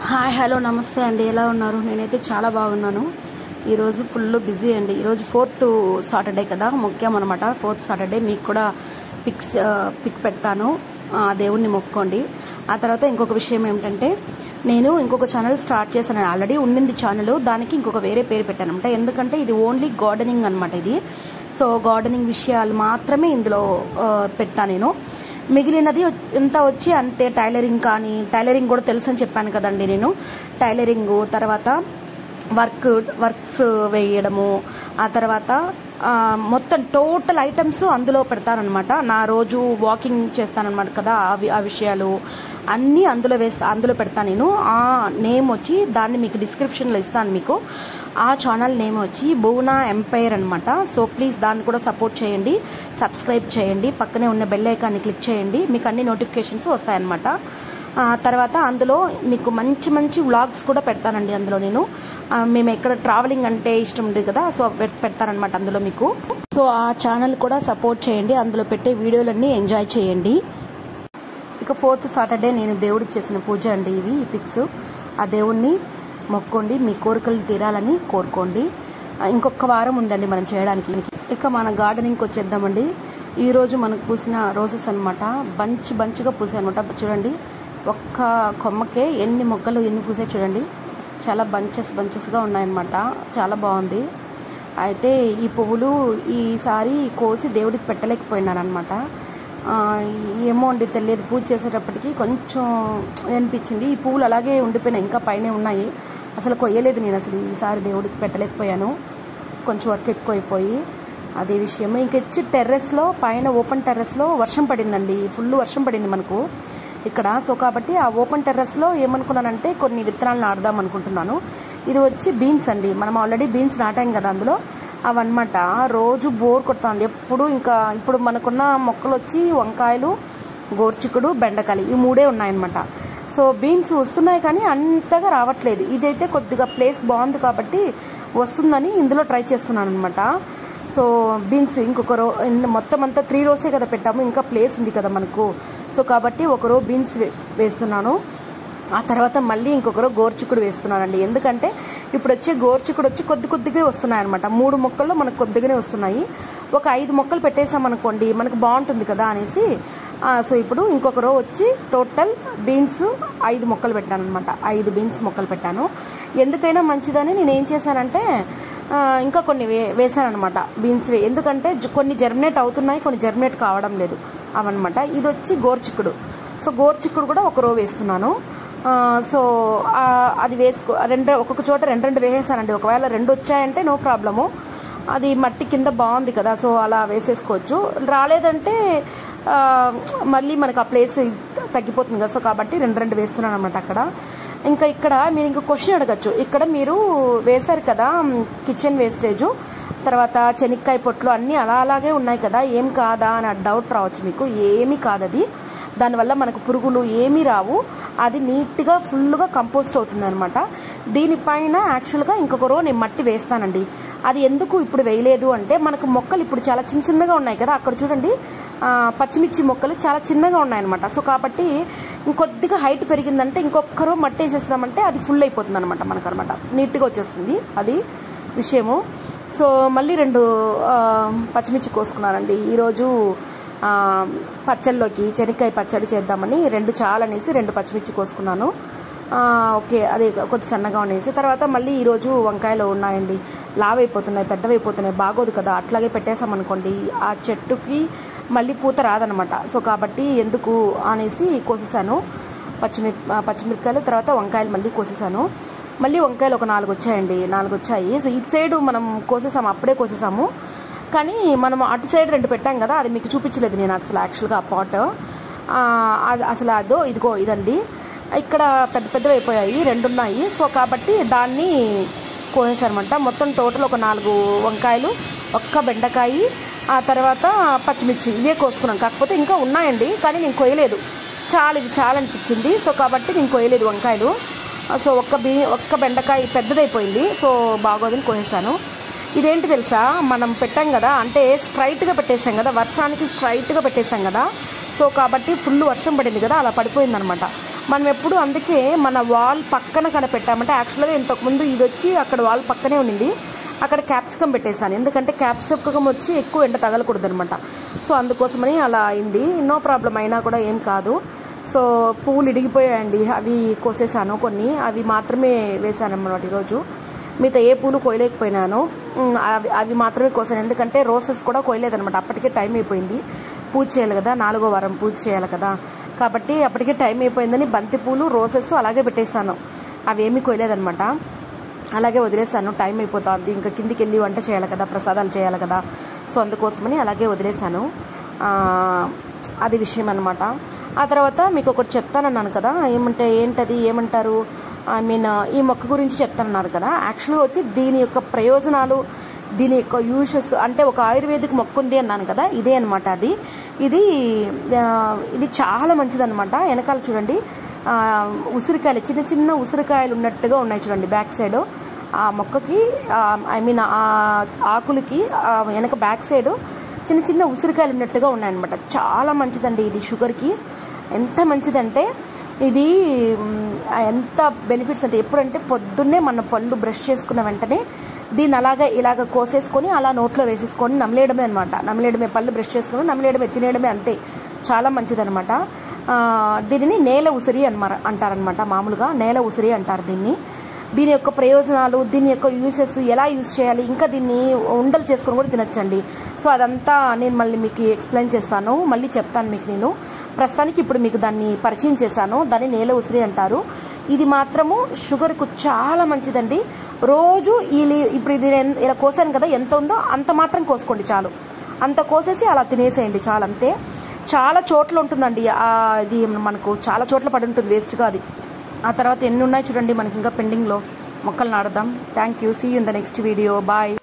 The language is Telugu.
హాయ్ హలో నమస్తే అండి ఎలా ఉన్నారు నేనైతే చాలా బాగున్నాను ఈరోజు ఫుల్ బిజీ అండి ఈరోజు ఫోర్త్ సాటర్డే కదా ముఖ్యం అనమాట ఫోర్త్ సాటర్డే మీకు కూడా పిక్స్ పిక్ పెడతాను ఆ దేవుణ్ణి మొక్కోండి ఆ తర్వాత ఇంకొక విషయం ఏమిటంటే నేను ఇంకొక ఛానల్ స్టార్ట్ చేశాను ఆల్రెడీ ఉండింది ఛానల్ దానికి ఇంకొక వేరే పేరు పెట్టాను అనమాట ఎందుకంటే ఇది ఓన్లీ గార్డెనింగ్ అనమాట ఇది సో గార్డెనింగ్ విషయాలు మాత్రమే ఇందులో ఆ, పెడతా నేను మిగిలినది ఎంత వచ్చి అంతే టైలరింగ్ కానీ టైలరింగ్ కూడా తెలుసు అని చెప్పాను కదండి నేను టైలరింగ్ తర్వాత వర్క్ వర్క్స్ వేయడము ఆ తర్వాత ఆ, మొత్తం టోటల్ ఐటమ్స్ అందులో పెడతానమాట నా రోజు వాకింగ్ చేస్తానన్నమాట కదా అవి ఆ విషయాలు అన్నీ అందులో వేస్తా అందులో పెడతాను నేను ఆ నేమ్ వచ్చి దాన్ని మీకు డిస్క్రిప్షన్లో ఇస్తాను మీకు ఆ ఛానల్ నేమ్ వచ్చి భువనా ఎంపైర్ అనమాట సో ప్లీజ్ దాన్ని కూడా సపోర్ట్ చేయండి సబ్స్క్రైబ్ చేయండి పక్కనే ఉన్న బెల్ ఐకాన్ని క్లిక్ చేయండి మీకు అన్ని నోటిఫికేషన్స్ వస్తాయన్నమాట ఆ, తర్వాత అందులో మీకు మంచి మంచి వ్లాగ్స్ కూడా పెడతానండి అందులో నేను ఆ, మేము ఎక్కడ ట్రావెలింగ్ అంటే ఇష్టం ఉంది కదా సో పె- పెడతానన్నమాట అందులో మీకు సో ఆ ఛానల్ కూడా సపోర్ట్ చేయండి అందులో పెట్టే వీడియోలన్నీ ఎంజాయ్ చేయండి ఇక ఫోర్త్ సాటర్డే నేను దేవుడికి చేసిన పూజ అండి ఇవి ఈ పిక్స్ ఆ దేవుణ్ణి మొక్కోండి మీ కోరికలు తీరాలని కోరుకోండి ఆ, ఇంకొక వారం ఉందండి మనం చేయడానికి ఇక మన గార్డెనింగ్కి వచ్చేద్దామండి ఈ రోజు మనకు పూసిన రోజెస్ అన్నమాట బంచ్ బంచ్గా పూసాయి అనమాట చూడండి ఒక్క కొమ్మకే ఎన్ని మొక్కలు ఎన్ని పూసాయి చూడండి చాలా బంచెస్ బంచెస్గా ఉన్నాయన్నమాట చాలా బాగుంది అయితే ఈ పువ్వులు ఈసారి కోసి దేవుడికి పెట్టలేకపోయినాను అనమాట ఏమో అండి తెలియదు పూజ చేసేటప్పటికి కొంచెం అనిపించింది ఈ పువ్వులు అలాగే ఉండిపోయినాయి ఇంకా పైనే ఉన్నాయి అసలు కొయ్యలేదు నేను అసలు ఈసారి దేవుడికి పెట్టలేకపోయాను కొంచెం వర్క్ ఎక్కువైపోయి అదే విషయం ఇంక వచ్చి టెర్రస్లో పైన ఓపెన్ టెర్రస్లో వర్షం పడిందండి ఫుల్ వర్షం పడింది మనకు ఇక్కడ సో కాబట్టి ఆ ఓపెన్ టెర్రస్లో ఏమనుకున్నానంటే కొన్ని విత్తనాలు నాటుదాం అనుకుంటున్నాను ఇది వచ్చి బీన్స్ అండి మనం ఆల్రెడీ బీన్స్ నాటాం కదా అందులో అవన్నమాట రోజు బోర్ కొడుతుంది ఎప్పుడు ఇంకా ఇప్పుడు మనకున్న మొక్కలు వచ్చి వంకాయలు గోర్చికుడు బెండకాయలు ఈ మూడే ఉన్నాయన్నమాట సో బీన్స్ వస్తున్నాయి కానీ అంతగా రావట్లేదు ఇదైతే కొద్దిగా ప్లేస్ బాగుంది కాబట్టి వస్తుందని ఇందులో ట్రై చేస్తున్నాను అనమాట సో బీన్స్ ఇంకొక రో ఇన్ మొత్తం అంతా త్రీ రోసే కదా పెట్టాము ఇంకా ప్లేస్ ఉంది కదా మనకు సో కాబట్టి ఒక రో బీన్స్ వే- వేస్తున్నాను ఆ తర్వాత మళ్ళీ ఇంకొకరు గోర్చుకుడు వేస్తున్నానండి ఎందుకంటే ఇప్పుడు వచ్చే గోర్చుకుడు వచ్చి కొద్ది కొద్దిగా వస్తున్నాయి అనమాట మూడు మొక్కల్లో మనకు కొద్దిగానే వస్తున్నాయి ఒక ఐదు మొక్కలు పెట్టేసామనుకోండి మనకు బాగుంటుంది కదా అనేసి ఆ, సో ఇప్పుడు ఇంకొక రో వచ్చి టోటల్ బీన్స్ ఐదు మొక్కలు పెట్టాను అనమాట ఐదు బీన్స్ మొక్కలు పెట్టాను ఎందుకైనా మంచిదని నేను ఏం చేశానంటే ఆ, ఇంకా కొన్ని వే వేసానమాట బీన్స్ వే ఎందుకంటే జ- కొన్ని జర్మినేట్ అవుతున్నాయి కొన్ని జర్మినేట్ కావడం లేదు అవన్నమాట ఇది వచ్చి గోర్చిక్కుడు సో గోర్చిక్కుడు కూడా ఒక రో వేస్తున్నాను ఆ, సో ఆ, అది వేసుకో రెండు ఒక్కొక్క చోట రెండు రెండు వేసేసానండి ఒకవేళ రెండు వచ్చాయంటే నో ప్రాబ్లము అది మట్టి కింద బాగుంది కదా సో అలా వేసేసుకోవచ్చు రాలేదంటే ఆ, మళ్ళీ మనకు ఆ ప్లేస్ తగ్గిపోతుంది కదా సో కాబట్టి రెండు రెండు వేస్తున్నాను అనమాట అక్కడ ఇంకా ఇక్కడ మీరు ఇంకా క్వశ్చన్ అడగచ్చు ఇక్కడ మీరు వేశారు కదా కిచెన్ వేస్టేజ్ తర్వాత చెనిక్కాయ పొట్లు అన్నీ అలా అలాగే ఉన్నాయి కదా ఏం కాదా అని డౌట్ రావచ్చు మీకు ఏమీ కాదది దానివల్ల మనకు పురుగులు ఏమీ రావు అది నీట్గా ఫుల్గా కంపోస్ట్ అవుతుంది అనమాట దీనిపైన యాక్చువల్గా ఇంకొక రో నేను మట్టి వేస్తానండి అది ఎందుకు ఇప్పుడు వేయలేదు అంటే మనకు మొక్కలు ఇప్పుడు చాలా చిన్న చిన్నగా ఉన్నాయి కదా అక్కడ చూడండి ఆ, పచ్చిమిర్చి మొక్కలు చాలా చిన్నగా ఉన్నాయన్నమాట సో కాబట్టి ఇంకొద్దిగా హైట్ పెరిగిందంటే ఇంకొక రో మట్టి వేసేస్తామంటే అది ఫుల్ అయిపోతుంది అనమాట మనకు అనమాట నీట్గా వచ్చేస్తుంది అది విషయము సో మళ్ళీ రెండు ఆ, పచ్చిమిర్చి కోసుకున్నానండి ఈరోజు ఆ, పచ్చళ్ళలోకి చెనిక్కాయ పచ్చడి చేద్దామని రెండు చాలనేసి రెండు పచ్చిమిర్చి కోసుకున్నాను ఆ, ఓకే అది కొద్ది సన్నగా ఉండేసి తర్వాత మళ్ళీ ఈరోజు వంకాయలు ఉన్నాయండి లావైపోతున్నాయి పెద్దవైపోతున్నాయి బాగోదు కదా అట్లాగే పెట్టేసామనుకోండి ఆ చెట్టుకి మళ్ళీ పూత రాదనమాట సో కాబట్టి ఎందుకు అనేసి కోసేసాను పచ్చిమిర్ ఆ, పచ్చిమిరపకాయలు తర్వాత వంకాయలు మళ్ళీ కోసేసాను మళ్ళీ వంకాయలు ఒక నాలుగు వచ్చాయండి నాలుగు వచ్చాయి సో ఇటు సైడ్ మనం కోసేసాము అప్పుడే కోసేసాము కానీ మనం అటు సైడ్ రెండు పెట్టాం కదా అది మీకు చూపించలేదు నేను అసలు యాక్చువల్గా ఆ పాట్ అది అసలు అదో ఇదిగో ఇదండి ఇక్కడ పెద్ద పెద్దవి అయిపోయాయి రెండు ఉన్నాయి సో కాబట్టి దాన్ని కోసేసారనమాట మొత్తం టోటల్ ఒక నాలుగు వంకాయలు ఒక్క బెండకాయ ఆ తర్వాత పచ్చిమిర్చి ఇవే కోసుకున్నాం కాకపోతే ఇంకా ఉన్నాయండి కానీ నేను కొయ్యలేదు చాలా ఇది చాలా అనిపించింది సో కాబట్టి నేను కొయ్యలేదు వంకాయలు సో ఒక్క బీ ఒక్క బెండకాయ పెద్దదైపోయింది సో బాగోదని కోసేసాను ఇదేంటి తెలుసా మనం పెట్టాం కదా అంటే స్ట్రైట్గా పెట్టేసాం కదా వర్షానికి స్ట్రైట్గా పెట్టేసాం కదా సో కాబట్టి ఫుల్ వర్షం పడింది కదా అలా పడిపోయింది అనమాట మనం ఎప్పుడు అందుకే మన వాల్ పక్కన కనిపెట్టామంటే యాక్చువల్గా ఇంతకుముందు ఇది వచ్చి అక్కడ వాల్ పక్కనే ఉండింది అక్కడ క్యాప్సికమ్ పెట్టేశాను ఎందుకంటే క్యాప్సికమ్ వచ్చి ఎక్కువ ఎండ తగలకూడదు అనమాట సో అందుకోసమని అలా అయింది నో ప్రాబ్లం అయినా కూడా ఏం కాదు సో పువ్వులు ఇడిగిపోయాయండి అవి కోసేసాను కొన్ని అవి మాత్రమే వేసాను అన్నమాట ఈరోజు మిగతా ఏ పూలు కోయలేకపోయినాను ఉమ్, అవి అవి మాత్రమే కోసాను ఎందుకంటే రోసెస్ కూడా కోయలేదనమాట అప్పటికే టైం అయిపోయింది పూజ చేయాలి కదా నాలుగో వారం పూజ చేయాలి కదా కాబట్టి అప్పటికే టైం అయిపోయిందని బంతి పూలు రోసెస్ అలాగే పెట్టేశాను అవి ఏమీ కోయలేదనమాట అలాగే వదిలేసాను టైం అయిపోతుంది ఇంకా కిందికి వెళ్ళి వంట చేయాలి కదా ప్రసాదాలు చేయాలి కదా సో అందుకోసమని అలాగే వదిలేసాను ఆ, అది విషయం అనమాట ఆ తర్వాత మీకు ఒకటి చెప్తానన్నాను కదా ఏమంటే ఏంటది ఏమంటారు ఐ మీన్ ఈ మొక్క గురించి చెప్తానన్నారు కదా యాక్చువల్గా వచ్చి దీని యొక్క ప్రయోజనాలు దీని యొక్క యూషెస్ అంటే ఒక ఆయుర్వేదిక్ మొక్క ఉంది అన్నాను కదా ఇదే అనమాట అది ఇది ఆ, ఇది చాలా మంచిదన్నమాట వెనకాల చూడండి ఆ, ఉసిరికాయలు చిన్న చిన్న ఉసిరికాయలు ఉన్నట్టుగా ఉన్నాయి చూడండి బ్యాక్ సైడ్ ఆ మొక్కకి ఐ మీన్ ఆ ఆకులకి ఆ వెనక బ్యాక్ సైడ్ చిన్న చిన్న ఉసిరికాయలు ఉన్నట్టుగా ఉన్నాయన్నమాట చాలా మంచిదండి ఇది షుగర్కి ఎంత మంచిదంటే ఇది మ్, ఎంత బెనిఫిట్స్ అంటే ఎప్పుడంటే పొద్దున్నే మన పళ్ళు బ్రష్ చేసుకున్న వెంటనే దీన్ని అలాగా ఇలాగ కోసేసుకొని అలా నోట్లో వేసేసుకొని నమిలేయడమే అనమాట నమిలేయడమే పళ్ళు బ్రష్ చేసుకుని నమిలేయడమే తినేయడమే అంతే చాలా మంచిదనమాట ఆ, దీనిని నేల ఉసిరి అనమాట అంటారనమాట మామూలుగా నేల ఉసిరి అంటారు దీన్ని దీని యొక్క ప్రయోజనాలు దీని యొక్క యూసెస్ ఎలా యూస్ చేయాలి ఇంకా దీన్ని ఉండలు చేసుకొని కూడా తినొచ్చండి సో అదంతా నేను మళ్ళీ మీకు ఎక్స్ప్లెయిన్ చేస్తాను మళ్ళీ చెప్తాను మీకు నేను ప్రస్తుతానికి ఇప్పుడు మీకు దాన్ని పరిచయం చేశాను దాన్ని నేల ఉసిరి అంటారు ఇది మాత్రము షుగర్కు చాలా మంచిదండి రోజు ఈ లీ- ఇప్పుడు ఇది నేను ఇలా కోసాను కదా ఎంత ఉందో అంత మాత్రం కోసుకోండి చాలు అంత కోసేసి అలా తినేసేయండి చాలు అంతే చాలా చోట్ల ఉంటుందండి ఆ ఇది మనకు చాలా చోట్ల పడి ఉంటుంది వేస్ట్గా అది ఆ తర్వాత ఎన్ని ఉన్నాయి చూడండి మనకి ఇంకా పెండింగ్లో మొక్కలు నాడదాం thank you see in the next video bye